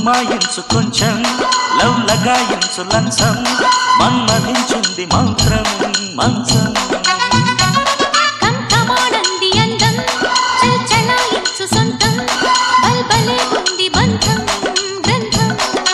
గుమాయించు కొంచెం లవ్ లగాయించు లంచం మన్మధించింది మంత్రం మంచం కంకమాడంది అందం చల్చలాయించు సొంతం బల్బలే ఉంది బంధం గ్రంథం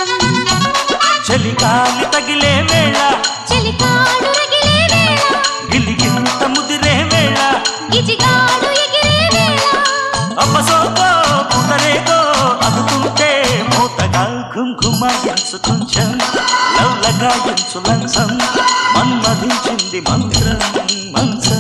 చలికాలి తగిలే వేళ చెలికాడు రగిలే వేళ గిలిగింత ముదిరే వేళ గిజిగాడు ఎగిరే వేళ అప్పసోకో పుతరేకో అందుకుంటే మూతగా ఘుంఘుమాయించు కొంచెం లవ్ లగాయించు లంచం మన్మధించింది మంత్రం మంచం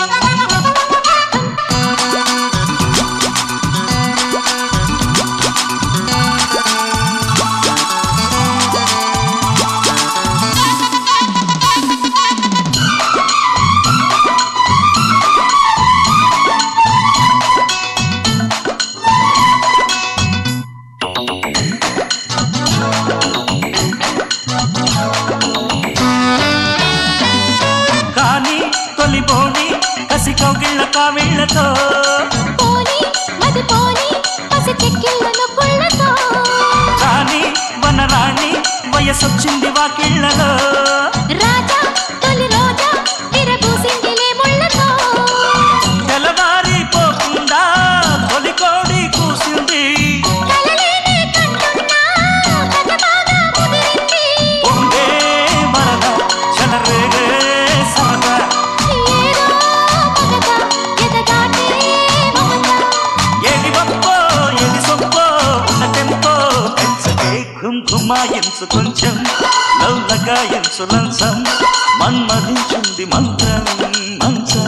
కానీ తొలిపోని కసి కౌగిళ్ళ కావిళ్ళతో పోని మది పోని పసి చెక్కిళ్ళను పుల్లతో కానీ వనరాణి వయసొచ్చింది వాకిళ్ళలో రాజా తొలి రోజా విరబూసిందిలే ముళ్ళతో తెల్లవారిపోకుండా తొలి కోడి కూసింది కలలేనే కంటున్నా కథ బాగా ముదిరింది పొంగే మరణ చెలరేగే సరదా ఏదో మగత ఎదగాటే మమత ఏది వప్పో ఏది సొప్పో ఉన్న టెంపో పెంచకే ఘుంఘుమాయించు కొంచెం లవ్ లగాయించు లంచం మన్మధించింది మంత్రం మంచం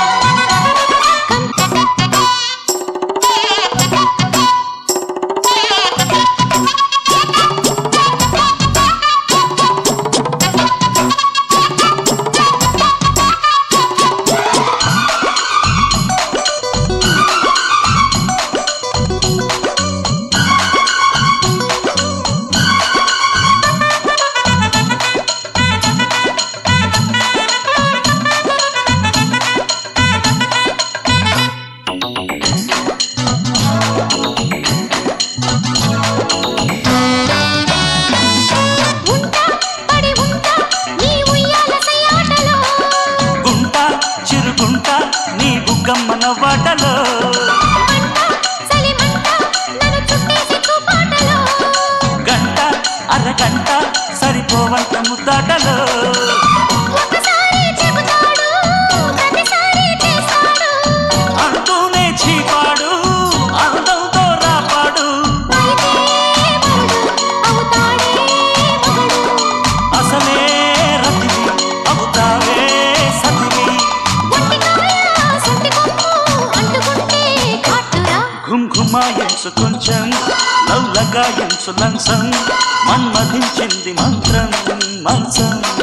ఉంటా పడి ఉంటా నీ ఉయ్యాల సయ్యాటలో గుంట చిరుగుంట నీ బుగ్గమ్మన వాటలో మంట చలిమంట నన్ను చుట్టేసి కూపాటలో గంట అరగంట సరిపోవంత ముద్దాటలో ఒకసారి చెబుతాడు ప్రతిసారి చేస్తాడు అంటూనే చీపాడు అందంతో రాపాడు అయితే మరుడు అవుతాడే మగడు అసలే రతివి అవుతావే సతివి ఒంటికాయ సొంటి కొమ్ము అంటుకుంటే కాటురా ఘుంఘుమాయించు కొంచెం లవ్ లగాయించు లంచం మన్మధించింది మంత్రం మంచం